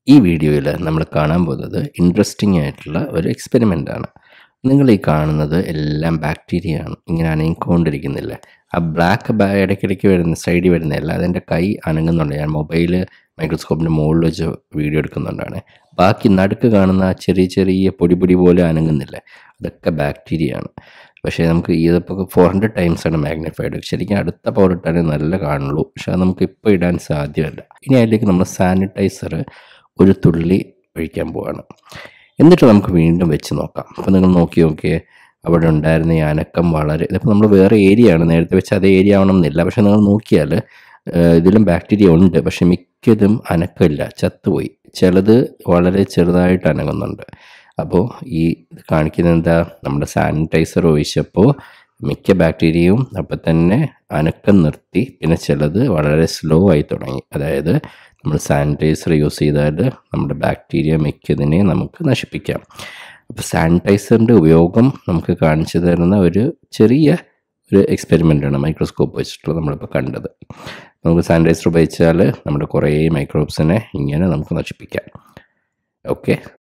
ഈ വീഡിയോയിൽ നമ്മൾ കാണാൻ പോകുന്നത് ഇൻട്രസ്റ്റിംഗ് ആയിട്ടുള്ള ഒരു എക്സ്പെരിമെൻ്റ് ആണ് നിങ്ങൾ ഈ കാണുന്നത് എല്ലാം ബാക്ടീരിയ ആണ് ഇങ്ങനെ അനങ്ങിക്കൊണ്ടിരിക്കുന്നില്ല ആ ബ്ലാക്ക് ഇടയ്ക്കിടയ്ക്ക് വരുന്ന സൈഡിൽ വരുന്നതല്ല അതെൻ്റെ കൈ അനങ്ങുന്നുണ്ട് ഞാൻ മൊബൈൽ മൈക്രോസ്കോപ്പിൻ്റെ മുകളിൽ വെച്ച് വീഡിയോ എടുക്കുന്നുണ്ടാണ് ബാക്കി നടുക്ക് കാണുന്ന ആ ചെറിയ ചെറിയ പൊടി പൊടി പോലെ അനങ്ങുന്നില്ല അതൊക്കെ ബാക്ടീരിയ ആണ് പക്ഷേ നമുക്ക് ഇതിപ്പോൾ ഫോർ ഹൺഡ്രഡ് ടൈംസ് ആണ് മാഗ്നിഫൈഡ് ശരിക്കും അടുത്ത പവർ ഇട്ടാലേ നല്ല കാണുള്ളൂ പക്ഷെ അത് നമുക്ക് ഇപ്പോൾ ഇടാൻ സാധ്യമല്ല ഇനി അതിലേക്ക് നമ്മൾ സാനിറ്റൈസർ ഒരു തുള്ളി ഒഴിക്കാൻ പോവാണ് എന്നിട്ട് നമുക്ക് വീണ്ടും വെച്ച് നോക്കാം അപ്പോൾ നിങ്ങൾ നോക്കി നോക്കിയേ അവിടെ ഉണ്ടായിരുന്ന ഈ അനക്കം വളരെ ഇതിപ്പോൾ നമ്മൾ വേറെ ഏരിയ ആണ് നേരത്തെ വെച്ച് അതേ ഏരിയ ആവണം എന്നില്ല പക്ഷെ നിങ്ങൾ നോക്കിയാൽ ഏഹ്, ഇതിലും ബാക്ടീരിയ ഉണ്ട് പക്ഷെ മിക്കതും അനക്കമില്ല ചത്തുപോയി ചിലത് വളരെ ചെറുതായിട്ട് അനങ്ങുന്നുണ്ട് അപ്പോൾ ഈ ഇത് കാണിക്കുന്നത് എന്താ നമ്മുടെ സാനിറ്റൈസർ ഒഴിച്ചപ്പോൾ മിക്ക ബാക്ടീരിയയും അപ്പം തന്നെ അനക്കം നിർത്തി പിന്നെ ചിലത് വളരെ സ്ലോ ആയി തുടങ്ങി അതായത് നമ്മൾ സാനിറ്റൈസർ യൂസ് ചെയ്താൽ നമ്മുടെ ബാക്ടീരിയ മിക്കതിനെ നമുക്ക് നശിപ്പിക്കാം അപ്പോൾ സാനിറ്റൈസറിൻ്റെ ഉപയോഗം നമുക്ക് കാണിച്ചു തരുന്ന ഒരു ചെറിയ ഒരു എക്സ്പെരിമെൻ്റാണ് മൈക്രോസ്കോപ്പ് വെച്ചിട്ടുള്ള നമ്മളിപ്പോൾ കണ്ടത് നമുക്ക് സാനിറ്റൈസർ ഉപയോഗിച്ചാൽ നമ്മുടെ കുറേ മൈക്രോബ്സിനെ ഇങ്ങനെ നമുക്ക് നശിപ്പിക്കാം ഓക്കെ